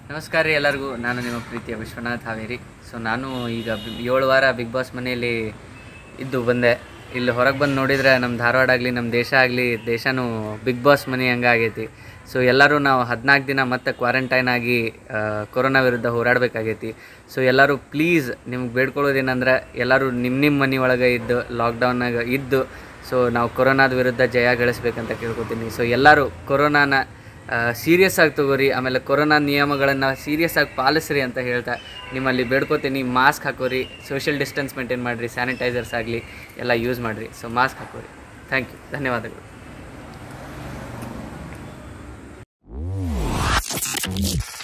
ನಮಸ್ಕಾರ ರೀ ಎಲ್ಲರಿಗೂ ನಾನು ನಿಮ್ಮ ಪ್ರೀತಿಯ ವಿಶ್ವನಾಥ್ ಹಾವೇರಿ ಸೊ ನಾನು ಈಗ ಬಿ- ಏಳು ವಾರ ಬಿಗ್ ಬಾಸ್ ಮನೆಯಲ್ಲಿ ಇದ್ದು ಬಂದೆ ಇಲ್ಲಿ ಹೊರಗೆ ಬಂದು ನೋಡಿದರೆ ನಮ್ಮ ಧಾರವಾಡ ಆಗಲಿ ನಮ್ಮ ದೇಶ ಆಗಲಿ ದೇಶನೂ ಬಿಗ್ ಬಾಸ್ ಮನೆ ಹಂಗೆ ಆಗೈತಿ ಸೊ ಎಲ್ಲರೂ ನಾವು ಹದಿನಾಲ್ಕು ದಿನ ಮತ್ತೆ ಕ್ವಾರಂಟೈನ್ ಆಗಿ ಆ, ಕೊರೋನಾ ವಿರುದ್ಧ ಹೋರಾಡಬೇಕಾಗೈತಿ ಸೊ ಎಲ್ಲರೂ ಪ್ಲೀಸ್ ನಿಮ್ಗೆ ಬೇಡ್ಕೊಳ್ಳೋದೇನೆಂದ್ರೆ ಎಲ್ಲರೂ ನಿಮ್ಮ ನಿಮ್ಮ ಮನೆ ಒಳಗೆ ಇದ್ದು ಲಾಕ್ಡೌನ್ನಾಗ ಇದ್ದು ಸೊ ನಾವು ಕೊರೋನಾದ ವಿರುದ್ಧ ಜಯ ಗಳಿಸ್ಬೇಕಂತ ಕೇಳ್ಕೊತೀನಿ ಸೊ ಎಲ್ಲರೂ ಕೊರೋನಾನ ಸೀರಿಯಸ್ ಆಗಿ ತಗೋರಿ ಆಮೇಲೆ ಕೊರೋನಾ ನಿಯಮಗಳನ್ನು ಸೀರಿಯಸ್ ಆಗಿ ಪಾಲಿಸ್ರಿ ಅಂತ ಹೇಳ್ತಾ ನಿಮ್ಮಲ್ಲಿ ಬೇಡ್ಕೋತೀನಿ ಮಾಸ್ಕ್ ಹಾಕೋರಿ ಸೋಷಿಯಲ್ ಡಿಸ್ಟೆನ್ಸ್ ಮೇಂಟೈನ್ ಮಾಡಿರಿ ಸ್ಯಾನಿಟೈಸರ್ಸ್ ಆಗಲಿ ಎಲ್ಲ ಯೂಸ್ ಮಾಡಿರಿ ಸೊ ಮಾಸ್ಕ್ ಹಾಕೋರಿ ಥ್ಯಾಂಕ್ ಯು ಧನ್ಯವಾದಗಳು